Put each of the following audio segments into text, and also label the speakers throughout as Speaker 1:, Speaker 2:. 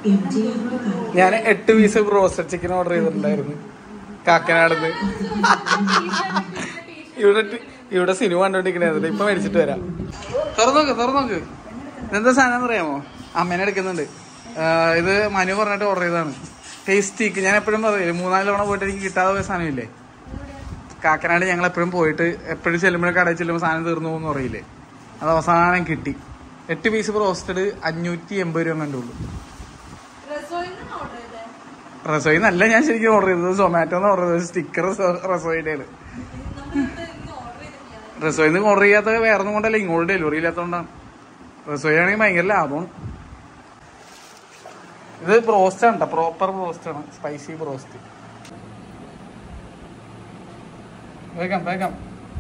Speaker 1: ഞാൻ എട്ട് piece roasted chicken order ചെയ്തിട്ടുണ്ടായിരുന്നു കാക്കനാടുന്ന് ഇവിടെ ടി- ഇവിടെ സിനിമ കണ്ടോണ്ടിരിക്കണേ ഇപ്പൊ മേടിച്ചിട്ട് വരാം തുറന്നോക്ക് തുറന്നോക്ക് ഇതെന്താ സാധനം അറിയാമോ അമ്മേനെ എടുക്കുന്നുണ്ട് ആ, ഇത് മനു പറഞ്ഞിട്ട് ഓർഡർ ചെയ്തതാണ് ടേസ്റ്റിക്ക് ഞാൻ എപ്പോഴും പറയില്ലേ മൂന്നാല് തവണ പോയിട്ട് എനിക്ക് കിട്ടാതെ പോയ സാധനമില്ലേ കാക്കനാട് ഞങ്ങൾ എപ്പോഴും പോയിട്ട് എപ്പോഴും ചെല്ലുമ്പോഴും കടയിൽ ചെല്ലുമ്പോൾ സാധനം തീർന്നു പോകുന്നു പറയില്ലേ അത് അവസാനം കിട്ടി എട്ട് പീസ് റോസ്റ്റഡ് അഞ്ഞൂറ്റി എൺപത് രൂപ കണ്ടുള്ളൂ റസോയി നല്ല ഞാൻ ശരിക്കും ഓർഡർ ചെയ്തത് സൊമാറ്റോന്ന് ഓർഡർ ചെയ്തത് സ്റ്റിക്കർ റസോയിയുടെ ആണ് റസോയിന്ന് ഓർഡർ ചെയ്യാത്ത വേറെ ഒന്നും കൊണ്ടല്ല ഇങ്ങോട്ട് ഡെലിവറി ഇല്ലാത്തതുകൊണ്ടാണ് റസോയി ആണെങ്കിൽ ഭയങ്കര ലാഭമാണ് ഇത് ബ്രോസ്റ്റ് ആണ് പ്രോപ്പർ ബ്രോസ്റ്റ് ആണ് സ്പൈസി ബ്രോസ്റ്റ് വേഗം വേഗം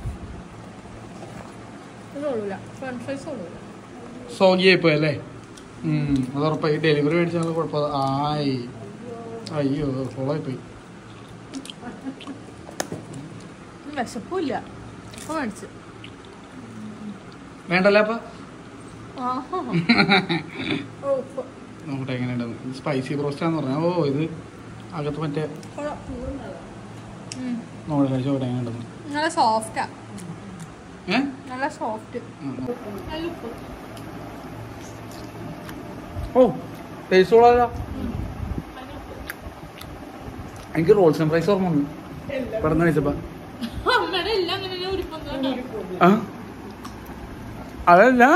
Speaker 2: ഫ്രഞ്ച് ഫ്രൈസ് ഉള്ളൂ
Speaker 1: സോഗി ആയിപ്പോയി അല്ലേ ഉം, അത് ഉറപ്പായി ഡെലിവറി മേടിച്ചാൽ കുഴപ്പം ആയി അയ്യോ ഫോളായിപ്പോയി
Speaker 2: വിശപ്പില്ല അപ്പൊ മേടിച്ചു
Speaker 1: വേണ്ടല്ലേ അപ്പൊ
Speaker 2: ആഹാ ഓ ഇപ്പൊ
Speaker 1: നോക്കട്ടെ എങ്ങനെയുണ്ടെന്ന് ഇത് സ്പൈസി ബ്രോസ്റ്റ് ആന്ന് പറഞ്ഞാൽ ഓ ഇത് അകത്ത് മറ്റേ
Speaker 2: കൊള്ളാം. ഉം.
Speaker 1: നോക്കട്ടെ കഴിച്ചു നോക്കട്ടെ എങ്ങനെയുണ്ടെന്ന്
Speaker 2: നല്ല സോഫ്റ്റാ
Speaker 1: ഏ
Speaker 2: നല്ല സോഫ്റ്റ്
Speaker 1: ഉം.
Speaker 2: നല്ല ഉപ്പ്
Speaker 1: ഓ ടേസ്റ്റ് കൊള്ളാലോ എനിക്ക് റോൾസ് ആൻഡ് ഫ്രൈസ് ഓർമ്മ വന്നു പെട്ടെന്ന് കഴിച്ചപ്പോ
Speaker 2: അമ്മയുടെ എല്ലാം അങ്ങനെ ഉരുപ്പം
Speaker 1: ആ അതല്ല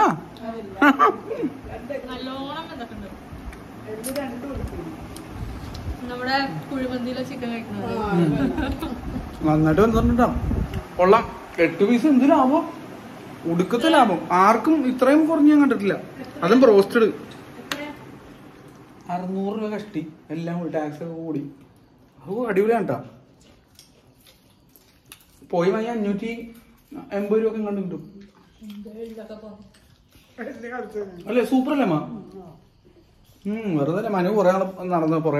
Speaker 2: നല്ലോണം വന്നിട്ടുണ്ട് നമ്മുടെ കുഴിമന്തിയിലെ ചിക്കൻ കഴിക്കുന്നത്
Speaker 1: നന്നായിട്ട് വന്നിട്ടുണ്ടോ കൊള്ളാം എട്ട് പീസ് എന്ത് ലാഭം ഉടുക്കത്തെ ലാഭം ആർക്കും ഇത്രയും കുറഞ്ഞ് ഞാൻ കണ്ടിട്ടില്ല അതും ബ്രോസ്റ്റഡ് അറുന്നൂറ് രൂപ കഷ്ടി എല്ലാം കൂടി ടാക്സ് ഒക്കെ കൂടി ഓ അടിപൊളിയാണ് കേട്ടോ പോയി വാങ്ങി അഞ്ഞൂറ്റി എൺപത് രൂപ ഒക്കെ കണ്ടു കിട്ടും അല്ലേ സൂപ്പർ അല്ലേ മാ ഉം വെറുതെ അല്ല മനു കുറെ നാള് നടന്നു കുറെ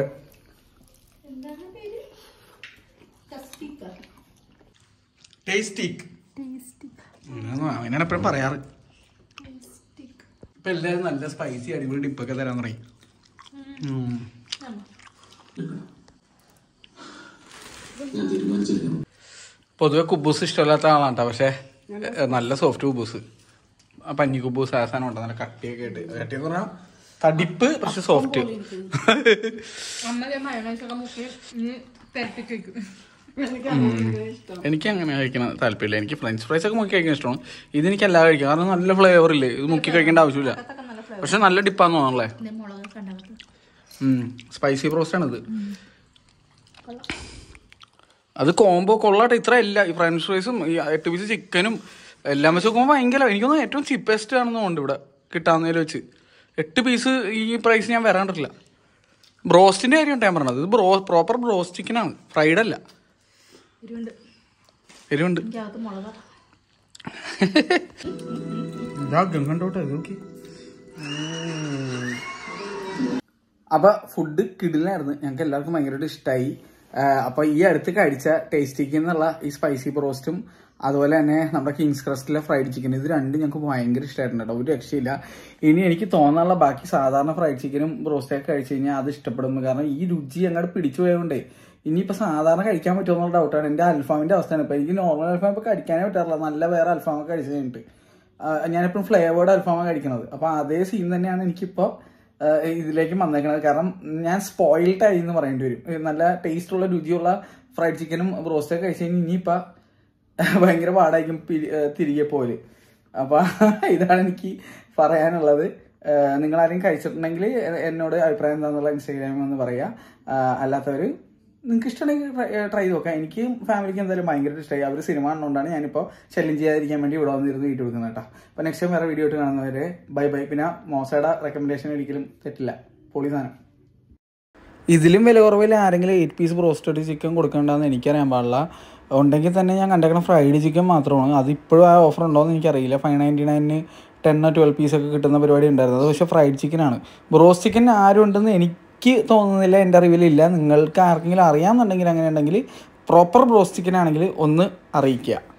Speaker 1: ടേസ്റ്റിക് അങ്ങനെയാണ് എപ്പോഴും പറയാറ് ഇപ്പൊ എല്ലാവരും നല്ല സ്പൈസി അടിപൊളി ഡിപ്പൊക്കെ തരാൻ തുടങ്ങി ഉം. പൊതുവെ കുബൂസ് ഇഷ്ടമില്ലാത്ത ആളാണ് കേട്ടോ പക്ഷെ എ, നല്ല സോഫ്റ്റ് കുബൂസ് ആ പഞ്ഞി കുബൂസ് ആ സാധനം ഉണ്ട് നല്ല കട്ടിയൊക്കെ ആയിട്ട് കട്ടി എന്ന് പറഞ്ഞാൽ തടിപ്പ് പക്ഷെ സോഫ്റ്റ്
Speaker 2: അമ്മ മയോണൈസ് ഒക്കെ മുക്കി തെരപ്പിച്ച് വെക്കും
Speaker 1: എനിക്ക് അങ്ങനെ കഴിക്കണം താല്പര്യമില്ല എനിക്ക് ഫ്രഞ്ച് ഫ്രൈസ് ഒക്കെ മുക്കി കഴിക്കാൻ ഇഷ്ടമാണ് ഇതെനിക്ക് എല്ലാം കഴിക്കാം കാരണം നല്ല ഫ്ലേവർ ഇല്ലേ ഇത് മുക്കി കഴിക്കേണ്ട ആവശ്യമില്ല
Speaker 2: അതൊക്കെ നല്ല ഫ്ലേവർ
Speaker 1: പക്ഷെ നല്ല ഡിപ്പാന്ന് തോന്നണല്ലേ
Speaker 2: മുളക് കണ്ടത്
Speaker 1: സ്പൈസി ബ്രോസ്റ്റ് ആണിത് അത് കോംബോ കൊള്ളാട്ടെ ഇത്ര ഇല്ല ഈ ഫ്രഞ്ച് ഫ്രൈസും ഈ എട്ട് പീസ് ചിക്കനും എല്ലാം വെച്ച് നോക്കുമ്പോൾ ഭയങ്കര എനിക്കൊന്നും ഏറ്റവും ചീപ്പസ്റ്റ് ആണെന്ന് തോന്നുന്നുണ്ട് ഇവിടെ കിട്ടാവുന്നതിൽ വെച്ച് എട്ട് പീസ് ഈ പ്രൈസ് ഞാൻ വരാണ്ടില്ല ബ്രോസ്റ്റിന്റെ കാര്യം ഞാൻ പറഞ്ഞത് ഇത് ബ്രോ പ്രോപ്പർ ബ്രോസ്റ്റ് ചിക്കനാണ് ഫ്രൈഡ് അല്ല
Speaker 2: ഇരുണ്ട്
Speaker 1: എരിവുണ്ട്
Speaker 2: എനിക്ക് അകത്ത് മുളക്
Speaker 1: കണ്ടോട്ടെ നോക്കി അപ്പൊ ഫുഡ് കിടിലായിരുന്നു ഞങ്ങൾക്ക് എല്ലാവർക്കും ഭയങ്കരമായിട്ട് ഇഷ്ടമായി അപ്പൊ ഈ അടുത്ത് കഴിച്ച ടേസ്റ്റിക്ക് എന്നുള്ള ഈ സ്പൈസി ബ്രോസ്റ്റും അതുപോലെ തന്നെ നമ്മുടെ കിങ്സ് ക്രസ്റ്റിലെ ഫ്രൈഡ് ചിക്കൻ ഇത് രണ്ടും ഞങ്ങൾക്ക് ഭയങ്കര ഇഷ്ടമായിട്ടുണ്ട് കേട്ടോ ഒരു രക്ഷയില്ല ഇനി എനിക്ക് തോന്നാനുള്ള ബാക്കി സാധാരണ ഫ്രൈഡ് ചിക്കനും ബ്രോസ്റ്റൊക്കെ കഴിച്ചു കഴിഞ്ഞാൽ അത് ഇഷ്ടപ്പെടുന്നു കാരണം ഈ രുചി അങ്ങോട്ട് പിടിച്ചു പോയതുകൊണ്ടേ ഇനിയിപ്പോ സാധാരണ കഴിക്കാൻ പറ്റുമോ എന്നുള്ള ഡൗട്ടാണ് എന്റെ അൽഫാമിന്റെ അവസ്ഥയാണ് ഇപ്പൊ എനിക്ക് നോർമൽ അൽഫാം ഇപ്പൊ കഴിക്കാനേ പറ്റാറില്ല നല്ല വേറെ അൽഫാമൊക്കെ കഴിച്ചു കഴിഞ്ഞിട്ട് ഞാനിപ്പോഴും ഫ്ലേവേർഡ് അൽഫാമാണ് കഴിക്കുന്നത് അപ്പൊ അതേ സീൻ തന്നെയാണ് എനിക്കിപ്പോ ആ, ഇതിലേക്ക് വന്നേക്കണത് കാരണം ഞാൻ സ്പോയിൽഡ് ആയി എന്ന് പറയേണ്ടി വരും ഏ, നല്ല ടേസ്റ്റ് ഉള്ള രുചിയുള്ള ഫ്രൈഡ് ചിക്കനും ബ്രോസ്റ്റൊക്കെ കഴിച്ചു കഴിഞ്ഞാൽ ഇനിയിപ്പോ ഭയങ്കര പാടായിരിക്കും പിരി- ഏ, തിരികെ പോലെ അപ്പൊ ഇതാണ് എനിക്ക് പറയാനുള്ളത് നിങ്ങൾ ആരെങ്കിലും കഴിച്ചിട്ടുണ്ടെങ്കിൽ എ- എന്നോട് അഭിപ്രായം എന്താണെന്നുള്ള ഇൻസ്റ്റാഗ്രാമിൽ ഒന്ന് പറയാ ആ, അല്ലാത്തവര് നിങ്ങൾക്ക് ഇഷ്ടമുണ്ടെങ്കിൽ ട്രൈ ചെയ്ത് നോക്കാം എനിക്ക് ഫാമിലിക്ക് എന്തായാലും ഭയങ്കര ഇഷ്ടമായി അവർ സിനിമ കണ്ടുകൊണ്ടാണ് ഞാനിപ്പോൾ ശല്യം ചെയ്യാതിരിക്കാൻ വേണ്ടി ഇവിടെ വന്നിരുന്ന് വീട്ടിൽ കൊടുക്കുന്നത് കേട്ടോ അപ്പോൾ നെക്സ്റ്റ് ടൈം വേറെ വീഡിയോ ഇട്ട് കാണുന്നവരെ ബൈ ബൈ പിന്നെ മോശയുടെ റെക്കമെൻഡേഷൻ ഒരിക്കലും തെറ്റില്ല പൊളി സാധനം ഇതിലും വില കുറവിൽ ആരെങ്കിലും എയ്റ്റ് പീസ് ബ്രോസ്റ്റഡ് ചിക്കൻ കൊടുക്കണ്ടെന്ന് എനിക്കറിയാൻ പാടില്ല ഉണ്ടെങ്കിൽ തന്നെ ഞാൻ കണ്ടേക്കണ ഫ്രൈഡ് ചിക്കൻ മാത്രമാണ് അത് ഇപ്പോഴും ആ ഓഫർ ഉണ്ടോ എന്ന് എനിക്കറിയില്ല ഫൈവ് നയൻറ്റി നയനിന് ടെന്നോ ട്വൽവ് പീസൊക്കെ കിട്ടുന്ന പരിപാടി ഉണ്ടായിരുന്നത് അത് പക്ഷേ ഫ്രൈഡ് ചിക്കനാണ് ബ്രോസ്റ്റ് ചിക്കൻ ആരും ഉണ്ടെന്ന് എനിക്ക് തോന്നുന്നില്ല എൻ്റെ അറിവിലില്ല നിങ്ങൾക്ക് ആർക്കെങ്കിലും അറിയാമെന്നുണ്ടെങ്കിൽ അങ്ങനെ ഉണ്ടെങ്കിൽ പ്രോപ്പർ ബ്രോസ്റ്റ് ചിക്കൻ ആണെങ്കിൽ ഒന്ന് അറിയിക്കുക